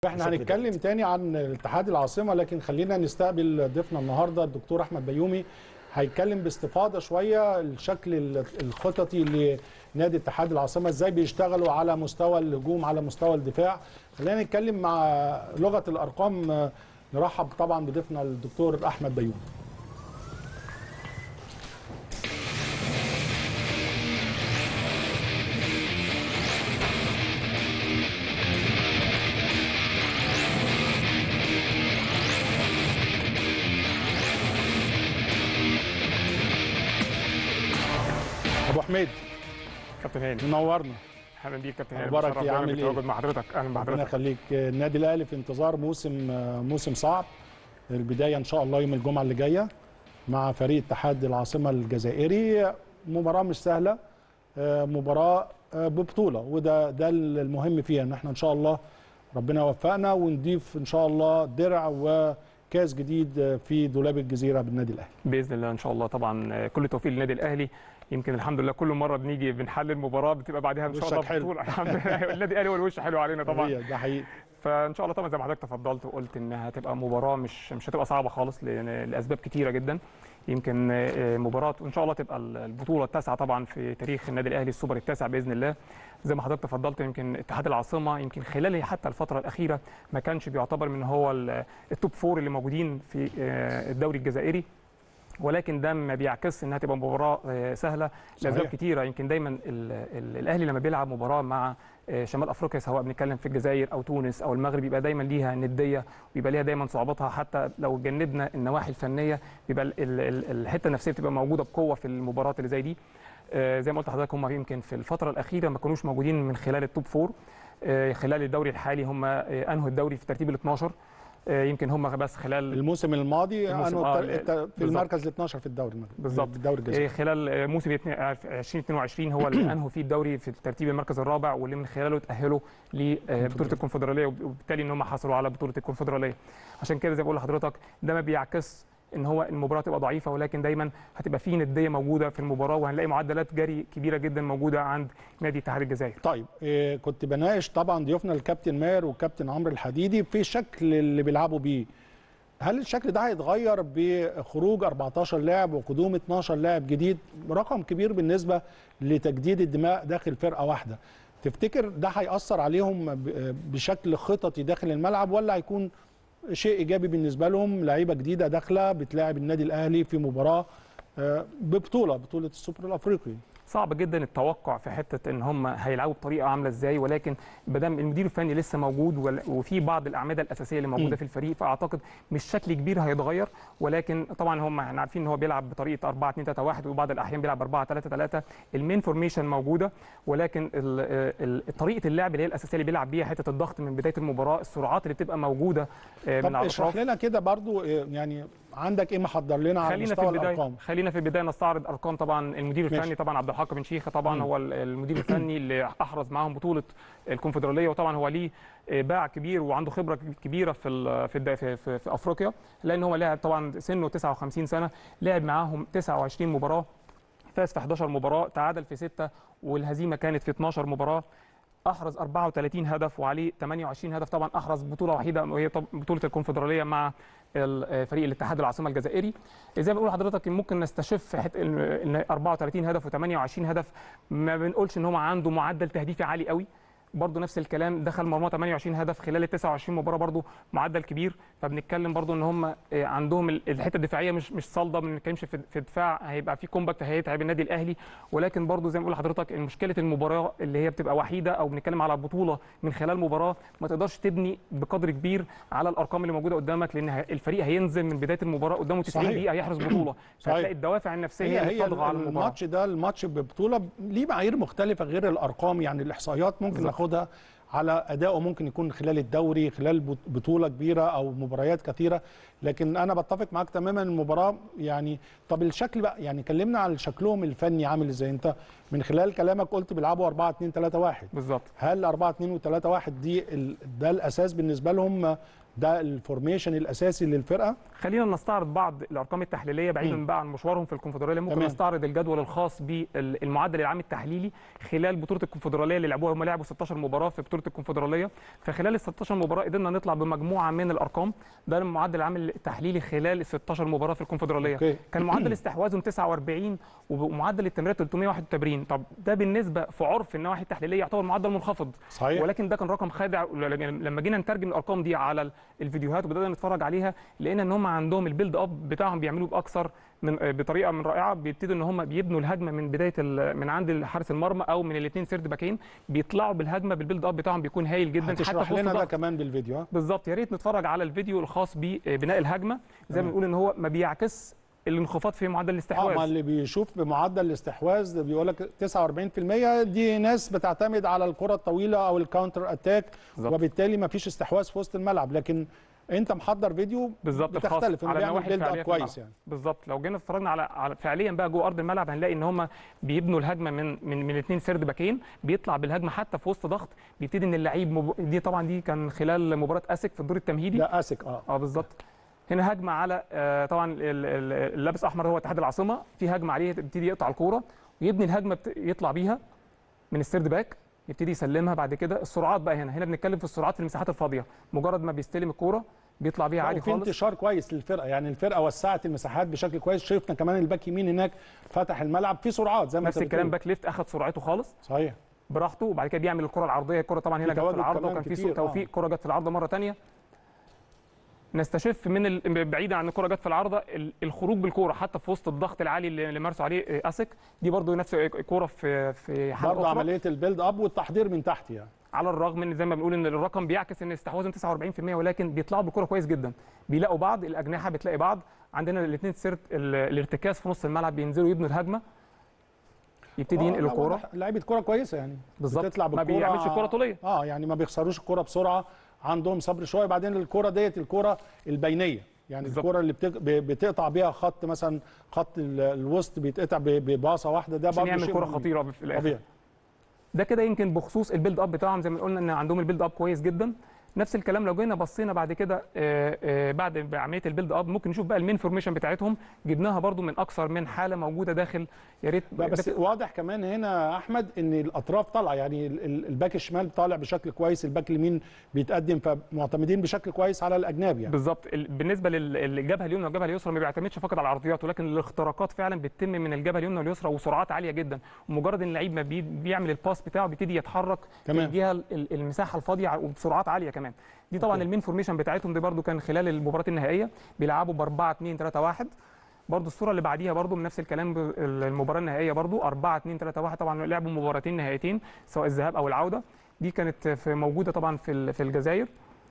احنا هنتكلم تاني عن اتحاد العاصمه لكن خلينا نستقبل ضيفنا النهارده الدكتور احمد بيومي هيتكلم باستفاضه شويه الشكل الخططي لنادي اتحاد العاصمه ازاي بيشتغلوا على مستوى الهجوم على مستوى الدفاع خلينا نتكلم مع لغه الارقام نرحب طبعا بضيفنا الدكتور احمد بيومي ابو حميد كابتن هاني منورنا اهلا بيك كابتن هاني أخبارك بشرف إيه؟ دايماً عامل إيه؟ بالتواجد مع حضرتك اهلا ربنا بحضرتك يخليك النادي الاهلي في انتظار موسم موسم صعب البدايه ان شاء الله يوم الجمعه اللي جايه مع فريق اتحاد العاصمه الجزائري مباراه مش سهله آه، مباراه آه، ببطوله وده ده المهم فيها ان احنا ان شاء الله ربنا يوفقنا ونضيف ان شاء الله درع وكاس جديد في دولاب الجزيره بالنادي الاهلي باذن الله ان شاء الله طبعا آه، كل التوفيق للنادي الاهلي يمكن الحمد لله كل مره بنيجي بنحلل مباراه بتبقى بعدها ان شاء الله وشك حلو. بطوله الحمد لله النادي الاهلي هو الوش حلو علينا طبعا طبعا ده حقيقي فان شاء الله طبعا زي ما حضرتك تفضلت وقلت انها هتبقى مباراه مش مش هتبقى صعبه خالص لأن- لاسباب كتيره جدا يمكن آه، مباراه وان شاء الله تبقى البطوله التاسعه طبعا في تاريخ النادي الاهلي السوبر التاسع باذن الله زي ما حضرتك تفضلت يمكن اتحاد العاصمه يمكن خلال حتى الفتره الاخيره ما كانش بيعتبر من هو ال- التوب فور اللي موجودين في آه، الدوري الجزائري ولكن ده ما بيعكس انها تبقى مباراه آه، سهله لاسباب صحيح. كتيره يمكن دايما ال- ال- الاهلي لما بيلعب مباراه مع آه، شمال افريقيا سواء بنتكلم في الجزائر او تونس او المغرب يبقى دايما ليها نديه ويبقى ليها دايما صعوباتها حتى لو جنبنا النواحي الفنيه بيبقى ال- ال- ال- الحته النفسيه بتبقى موجوده بقوه في المباراه اللي زي دي آه، زي ما قلت لحضرتك هم يمكن في الفتره الاخيره ما كانوش موجودين من خلال التوب فور آه، خلال الدوري الحالي هم آه، انهوا الدوري في ترتيب ال 12 آه، يمكن هم بس خلال الموسم الماضي الموسم- أنا آه، الت- الت- في بالظبط. المركز ال 12 في الدوري المغربي بالظبط. في الدوري الجزائري إيه خلال آه، موسم اتنين- آه، 2022 هو اللي انهوا فيه الدوري في ترتيب المركز الرابع واللي من خلاله تاهلوا لبطوله الكونفدراليه وبالتالي ان هم حصلوا على بطوله الكونفدراليه عشان كده زي ما بقول لحضرتك ده ما بيعكس ان هو المباراه تبقى ضعيفه ولكن دايما هتبقى فيه نديه موجوده في المباراه وهنلاقي معدلات جري كبيره جدا موجوده عند نادي اتحاد الجزائر طيب إيه كنت بناقش طبعا ضيوفنا الكابتن ماهر والكابتن عمرو الحديدي في الشكل اللي بيلعبوا بيه هل الشكل ده هيتغير بخروج 14 لاعب وقدوم 12 لاعب جديد رقم كبير بالنسبه لتجديد الدماء داخل فرقه واحده تفتكر ده هيأثر عليهم ب- بشكل خططي داخل الملعب ولا هيكون شيء ايجابي بالنسبه لهم لعيبه جديده داخله بتلاعب النادي الاهلي في مباراه آه، ببطوله بطوله السوبر الافريقي صعب جدا التوقع في حته ان هم هيلعبوا بطريقه عامله ازاي ولكن ما دام المدير الفني لسه موجود ول- وفي بعض الاعمده الاساسيه اللي مم. موجوده في الفريق فاعتقد مش شكل كبير هيتغير ولكن طبعا هم احنا عارفين ان هو بيلعب بطريقه 4 2 3 1 وبعض الاحيان بيلعب 4 3 3 المين فورميشن موجوده ولكن ال- ال- طريقه اللعب اللي هي الاساسيه اللي بيلعب بيها حته الضغط من بدايه المباراه السرعات اللي بتبقى موجوده آه، طب من على اشرح الاطراف لنا كده برضو آه، يعني عندك ايه محضر لنا على خلينا في مستوى البدايه الارقام خلينا في البدايه نستعرض ارقام طبعا المدير ماشي. الفني طبعا عبد الحق بن شيخه طبعا مم. هو ال- المدير الفني اللي احرز معاهم بطوله الكونفدراليه وطبعا هو ليه آه، باع كبير وعنده خبره كبيره في ال- في الد- في, في, في افريقيا لان هو لاعب طبعا سنه 59 سنه لعب معاهم 29 مباراه فاز في 11 مباراه تعادل في 6 والهزيمه كانت في 12 مباراه احرز 34 هدف وعليه 28 هدف طبعا احرز بطوله وحيده وهي طب- بطوله الكونفدراليه مع ال- فريق الاتحاد العاصمه الجزائري زي ما بقول لحضرتك ممكن نستشف حته ان إن 34 هدف و28 هدف ما بنقولش ان هو عنده معدل تهديفي عالي قوي برضه نفس الكلام دخل مرمى 28 هدف خلال ال 29 مباراه برضه معدل كبير فبنتكلم برضه ان هم آه، عندهم ال- الحته الدفاعيه مش مش صلده ما بنتكلمش في في دفاع هيبقى في كومباكت هيتعب النادي الاهلي ولكن برضه زي ما بقول لحضرتك مشكله المباراه اللي هي بتبقى وحيده او بنتكلم على بطوله من خلال مباراه ما تقدرش تبني بقدر كبير على الارقام اللي موجوده قدامك لان ه- الفريق هينزل من بدايه المباراه قدامه 90 صحيح. دقيقه يحرز بطوله صحيح. فهتلاقي الدوافع النفسيه هي هي هي اللي بتطغى على المباراه الماتش ده الماتش ببطوله ليه معايير مختلفه غير الارقام يعني الاحصائيات ممكن بالظبط. ناخدها على اداؤه ممكن يكون خلال الدوري خلال بط- بطوله كبيره او مباريات كثيره لكن انا بتفق معاك تماما المباراه يعني طب الشكل بقى يعني كلمنا عن شكلهم الفني عامل ازاي انت من خلال كلامك قلت بيلعبوا 4 2 3 1 بالظبط هل 4 2 و3 1 دي ال... ده الاساس بالنسبه لهم ده الفورميشن الاساسي للفرقه خلينا نستعرض بعض الارقام التحليليه بعيدا مم. بقى عن مشوارهم في الكونفدراليه ممكن تمام. نستعرض الجدول الخاص بالمعدل العام التحليلي خلال بطوله الكونفدراليه اللي لعبوها هم لعبوا 16 مباراه في بطوله الكونفدراليه فخلال ال 16 مباراه قدرنا نطلع بمجموعه من الارقام ده المعدل العام التحليلي خلال ال 16 مباراه في الكونفدراليه اوكي كان معدل استحواذهم 49 ومعدل التمريرات 381 طب ده بالنسبه في عرف النواحي التحليليه يعتبر معدل منخفض صحيح ولكن ده كان رقم خادع لما جينا نترجم الارقام دي على ال- الفيديوهات وبدانا نتفرج عليها لقينا ان هم عندهم البيلد اب بتاعهم بيعملوه باكثر من بطريقه من رائعه بيبتدوا ان هم بيبنوا الهجمه من بدايه ال- من عند حارس المرمى او من الاثنين سيرد باكين بيطلعوا بالهجمه بالبيلد اب بتاعهم بيكون هايل جدا حتى هتشرح في وسط لنا ده ضغط. كمان بالفيديو ها بالظبط يا ريت نتفرج على الفيديو الخاص ببناء الهجمه زي تمام. ما بنقول ان هو ما بيعكس الانخفاض في معدل اه ما الاستحواذ اللي بيشوف بمعدل الاستحواذ ده بيقول لك 49% دي ناس بتعتمد على الكره الطويله او الكاونتر اتاك بالظبط. وبالتالي ما فيش استحواذ في وسط الملعب لكن انت محضر فيديو بالظبط الخاص بتختلف انه على بيعمل النواحي بيلد الفعلية اب في الملعب. كويس يعني بالظبط لو جينا اتفرجنا على, على فعليا بقى جوه ارض الملعب هنلاقي ان هم بيبنوا الهجمه من من من اثنين سيرد باكين بيطلع بالهجمه حتى في وسط ضغط بيبتدي ان اللعيب مب... دي طبعا دي كان خلال مباراه اسك في الدور التمهيدي ده اسك اه اه بالظبط هنا هجمه على آه طبعا ال- ال- اللابس احمر هو اتحاد العاصمه في هجمه عليه يبتدي يقطع الكوره ويبني الهجمه بت... يطلع بيها من السيرد باك يبتدي يسلمها بعد كده السرعات بقى هنا هنا بنتكلم في السرعات في المساحات الفاضيه مجرد ما بيستلم الكوره بيطلع بيها عادي وفي خالص انتشار كويس للفرقه يعني الفرقه وسعت المساحات بشكل كويس شفنا كمان الباك يمين هناك فتح الملعب في سرعات زي ما نفس انت الكلام بتقول. باك ليفت اخذ سرعته خالص صحيح براحته وبعد كده بيعمل الكره العرضيه الكره طبعا هنا في جت في تواجد العارضه كمان وكان في كتير، سوء توفيق كره جت في العارضه مره ثانيه نستشف من ال... بعيدا عن الكره جت في العارضه ال- الخروج بالكوره حتى في وسط الضغط العالي اللي اللي مارسوا عليه آه، اسك دي برضو نفس الكوره في في حاله برضه أخرى. عمليه البيلد اب والتحضير من تحت يعني على الرغم من زي ما بنقول ان الرقم بيعكس ان استحواذهم 49% ولكن بيطلعوا بالكره كويس جدا بيلاقوا بعض الاجنحه بتلاقي بعض عندنا الاثنين سيرت ال- الارتكاز في نص الملعب بينزلوا يبنوا الهجمه يبتدي آه، ينقل لا، الكوره واضح لعيبه كوره كويسه يعني بالظبط بتطلع ما بالكرة بيعملش كره طوليه اه يعني ما بيخسروش الكرة بسرعه عندهم صبر شويه بعدين الكرة ديت الكرة البينيه يعني بالظبط. الكرة اللي بتق- ب- بتقطع بيها خط مثلا خط ال- الوسط بيتقطع ب- بباصه واحده ده عشان برضه يعمل شيء كره مهم. خطيره في الاخر طبيعي ده كده يمكن بخصوص البيلد اب بتاعهم زي ما قلنا ان عندهم البيلد اب كويس جدا نفس الكلام لو جينا بصينا بعد كده آه، آه، بعد عمليه البيلد اب ممكن نشوف بقى المين فورميشن بتاعتهم جبناها برضو من اكثر من حاله موجوده داخل يا ريت ب- بس ده- واضح كمان هنا يا احمد ان الاطراف طالعه يعني ال- ال- الباك الشمال طالع بشكل كويس الباك اليمين بيتقدم فمعتمدين بشكل كويس على الاجنبي يعني بالظبط ال- بالنسبه لل- للجبهه اليمنى والجبهه اليسرى ما بيعتمدش فقط على العرضيات ولكن الاختراقات فعلا بتتم من الجبهه اليمنى واليسرى وسرعات عاليه جدا ومجرد ان اللعيب ما بي- بيعمل الباس بتاعه بيبتدي يتحرك في تمام. الجهه ال- المساحه الفاضيه ع- وبسرعات عاليه كمان دي طبعا أوكي. المين فورميشن بتاعتهم دي برده كان خلال المباراه النهائيه بيلعبوا ب 4 2 3 1 برضه الصوره اللي بعديها برضه من نفس الكلام ب- المباراه النهائيه برضه 4 2 3 1 طبعا لعبوا مباراتين نهائيتين سواء الذهاب او العوده دي كانت في موجوده طبعا في ال- في الجزائر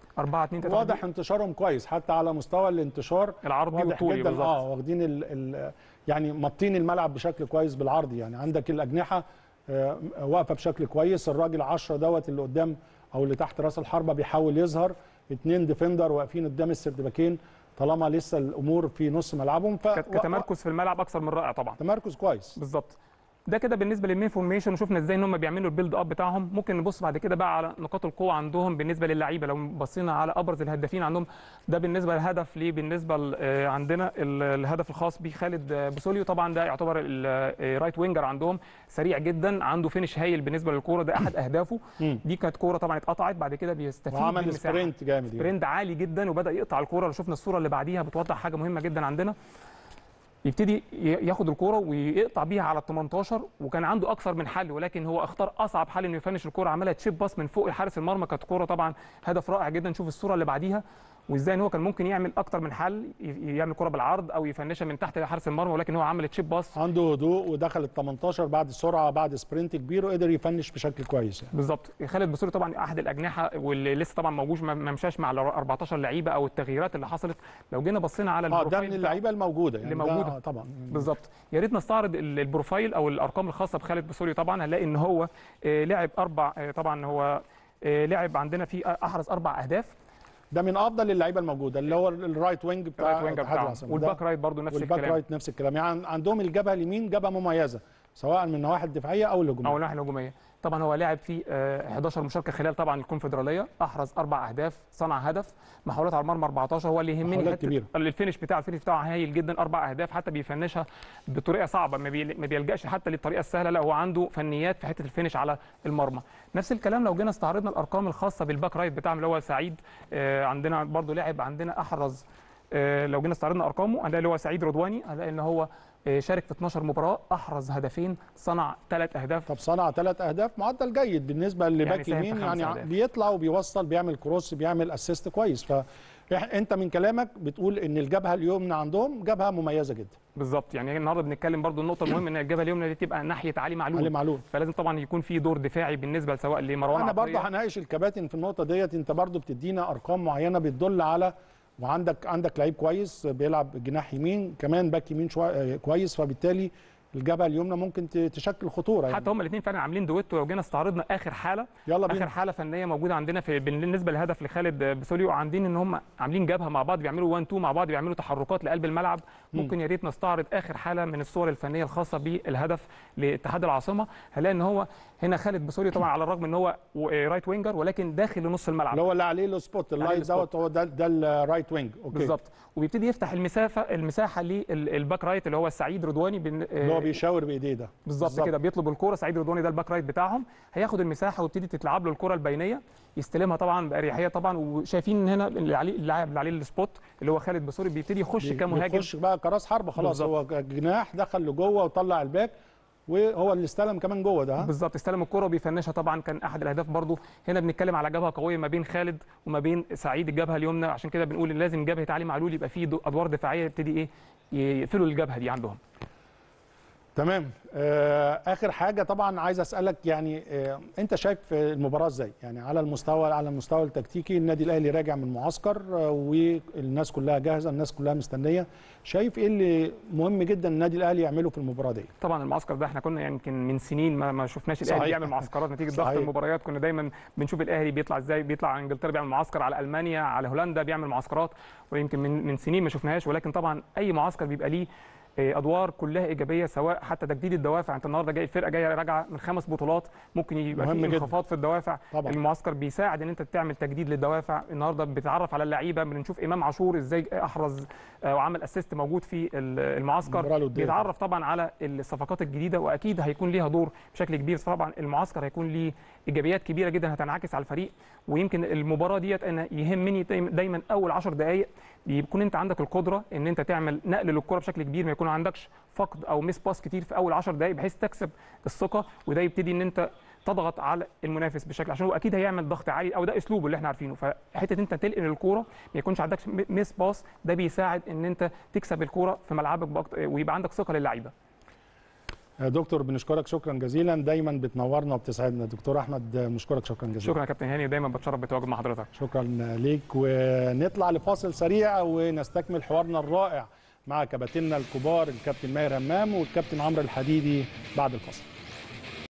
4 2 3 واضح انتشارهم كويس حتى على مستوى الانتشار العرضي واضح والطولي جدا بالظبط اه واخدين ال ال يعني مطين الملعب بشكل كويس بالعرض يعني عندك الاجنحه آه، واقفه بشكل كويس الراجل 10 دوت اللي قدام او اللي تحت راس الحربه بيحاول يظهر اثنين ديفندر واقفين قدام السردباكين طالما لسه الامور في نص ملعبهم ف كت- كتمركز في الملعب اكثر من رائع طبعا تمركز كويس بالظبط ده كده بالنسبه للمين فورميشن وشفنا ازاي ان هم بيعملوا البيلد اب بتاعهم ممكن نبص بعد كده بقى على نقاط القوه عندهم بالنسبه للعيبه لو بصينا على ابرز الهدافين عندهم ده بالنسبه للهدف ليه بالنسبه ل- آه، عندنا ال- الهدف الخاص بخالد آه، بوسوليو طبعا ده يعتبر الرايت وينجر عندهم سريع جدا عنده فينش هايل بالنسبه للكوره ده احد اهدافه مم. دي كانت كوره طبعا اتقطعت بعد كده بيستفيد وعمل بالمساحة. سبرنت جامد يعني. سبرنت عالي جدا وبدا يقطع الكوره لو شفنا الصوره اللي بعديها بتوضح حاجه مهمه جدا عندنا يبتدي ي- ياخد الكوره ويقطع بيها على ال 18 وكان عنده اكثر من حل ولكن هو اختار اصعب حل انه يفنش الكوره عملها تشيب باس من فوق الحارس المرمى كانت كوره طبعا هدف رائع جدا نشوف الصوره اللي بعديها وازاي ان هو كان ممكن يعمل اكتر من حل ي- يعمل كوره بالعرض او يفنشها من تحت حارس المرمى ولكن هو عمل تشيب باس عنده هدوء ودخل ال 18 بعد سرعه بعد سبرنت كبير وقدر يفنش بشكل كويس يعني. بالظبط خالد بوسوري طبعا احد الاجنحه واللي لسه طبعا موجود ما ما مشاش مع ال 14 لعيبه او التغييرات اللي حصلت لو جينا بصينا على اه ده البروفايل من بتاعه- اللعيبه الموجوده يعني اللي ده- موجودة. آه طبعا بالظبط يا ريت نستعرض ال- البروفايل او الارقام الخاصه بخالد بسوري طبعا هنلاقي ان هو آه، لعب اربع آه، طبعا هو آه، لعب عندنا في احرز اربع اهداف ده من افضل اللعيبه الموجوده اللي هو الرايت وينج بتاع الرايت وينجر اتحاد بتاعهم العاصمة. ده- والباك رايت برضو نفس والباك الكلام رايت نفس الكلام يعني عندهم الجبهه اليمين جبهه مميزه سواء من النواحي الدفاعيه او الهجوميه او الناحيه الهجوميه طبعا هو لاعب في آه، 11 مشاركه خلال طبعا الكونفدراليه احرز اربع اهداف صنع هدف محاولات على المرمى 14 هو اللي يهمني محاولات حتة كبيرة. الفينش بتاعه الفينش بتاعه هايل جدا اربع اهداف حتى بيفنشها بطريقه صعبه ما بي- ما بيلجاش حتى للطريقه السهله لا هو عنده فنيات في حته الفينش على المرمى نفس الكلام لو جينا استعرضنا الارقام الخاصه بالباك رايت بتاعهم اللي هو سعيد آه، عندنا برضو لاعب عندنا احرز آه، لو جينا استعرضنا ارقامه هنلاقي اللي هو سعيد رضواني هنلاقي ان هو آه، شارك في 12 مباراه احرز هدفين صنع ثلاث اهداف طب صنع ثلاث اهداف معدل جيد بالنسبه لباك ساهم في يمين خمس يعني أهداف. بيطلع وبيوصل بيعمل كروس بيعمل اسيست كويس فانت من كلامك بتقول ان الجبهه اليمنى عندهم جبهه مميزه جدا بالظبط يعني النهارده بنتكلم برضو النقطه المهمه ان الجبهه اليمنى دي تبقى ناحيه علي معلول علي معلول فلازم طبعا يكون في دور دفاعي بالنسبه سواء لمروان انا برضه عطية هناقش الكباتن في النقطه ديت انت برضه بتدينا ارقام معينه بتدل على وعندك عندك لعيب كويس بيلعب جناح يمين كمان باك يمين شويه كويس فبالتالي الجبهه اليمنى ممكن ت- تشكل خطوره يعني حتى هما الاثنين فعلا عاملين دويتو لو جينا استعرضنا اخر حاله يلا اخر بينا حاله فنيه موجوده عندنا في بالنسبه للهدف لخالد بسوليو عاملين ان هم عاملين جبهه مع بعض بيعملوا 1 2 مع بعض بيعملوا تحركات لقلب الملعب ممكن يا ريت نستعرض اخر حاله من الصور الفنيه الخاصه بالهدف لاتحاد العاصمه هنلاقي ان هو هنا خالد بسوليو طبعا على الرغم ان هو و- رايت وينجر ولكن داخل لنص الملعب اللي هو اللي عليه السبوت عليه اللايت السبوت. دوت هو ده ده الرايت وينج اوكي بالظبط وبيبتدي يفتح المسافه المساحه للباك رايت اللي هو السعيد رضواني بن- اللي هو بيشاور بايديه ده بالظبط كده بيطلب الكوره سعيد رضواني ده الباك رايت بتاعهم هياخد المساحه ويبتدي تتلعب له الكره البينيه يستلمها طبعا باريحيه طبعا وشايفين ان هنا اللي عليه اللاعب اللي عليه السبوت اللي هو خالد بسوري بيبتدي يخش بي- كمهاجم بيخش بقى كراس حرب خلاص بالظبط. هو جناح دخل لجوه وطلع الباك وهو اللي استلم كمان جوه ده ها؟ بالظبط استلم الكره وبيفنشها طبعا كان احد الاهداف برضو هنا بنتكلم على جبهه قويه ما بين خالد وما بين سعيد الجبهه اليمنى عشان كده بنقول ان لازم جبهه علي معلول يبقى فيه دو- ادوار دفاعيه يبتدي ايه يقفلوا الجبهه دي عندهم تمام آه اخر حاجه طبعا عايز اسالك يعني آه انت شايف المباراه ازاي يعني على المستوى على المستوى التكتيكي النادي الاهلي راجع من معسكر آه والناس كلها جاهزه الناس كلها مستنيه شايف ايه اللي مهم جدا النادي الاهلي يعمله في المباراه دي طبعا المعسكر ده احنا كنا يمكن من سنين ما, ما شفناش الاهلي صحيح. بيعمل معسكرات نتيجه ضغط صحيح. المباريات كنا دايما بنشوف الاهلي بيطلع ازاي بيطلع على انجلترا بيعمل معسكر على المانيا على هولندا بيعمل معسكرات ويمكن من من سنين ما شفناهاش ولكن طبعا اي معسكر بيبقى ليه آه، ادوار كلها ايجابيه سواء حتى تجديد الدوافع انت النهارده جاي الفرقه جايه راجعه من خمس بطولات ممكن يبقى مهم في جدا. انخفاض في الدوافع طبعا. المعسكر بيساعد ان انت تعمل تجديد للدوافع النهارده بتتعرف على اللعيبه بنشوف امام عاشور ازاي احرز آه، وعمل اسيست موجود في ال- المعسكر المباراة الودية. بيتعرف طبعا على الصفقات الجديده واكيد هيكون ليها دور بشكل كبير طبعا المعسكر هيكون ليه ايجابيات كبيره جدا هتنعكس على الفريق ويمكن المباراه ديت انا يهمني دايما- دايما اول 10 دقائق يكون انت عندك القدره ان انت تعمل نقل للكره بشكل كبير ما يكون عندكش فقد او ميس باس كتير في اول 10 دقائق بحيث تكسب الثقه وده يبتدي ان انت تضغط على المنافس بشكل عشان هو اكيد هيعمل ضغط عالي او ده اسلوبه اللي احنا عارفينه فحته انت تنقل الكوره ما يكونش عندك ميس باس ده بيساعد ان انت تكسب الكوره في ملعبك بأكتر ويبقى عندك ثقه للعيبه آه دكتور بنشكرك شكرا جزيلا دايما بتنورنا وبتسعدنا دكتور احمد آه، بنشكرك شكرا جزيلا شكرا يا كابتن هاني ودايما بتشرف بتواجد مع حضرتك شكرا ليك ونطلع لفاصل سريع ونستكمل حوارنا الرائع مع كباتننا الكبار الكابتن ماهر همام والكابتن عمرو الحديدي بعد الفاصل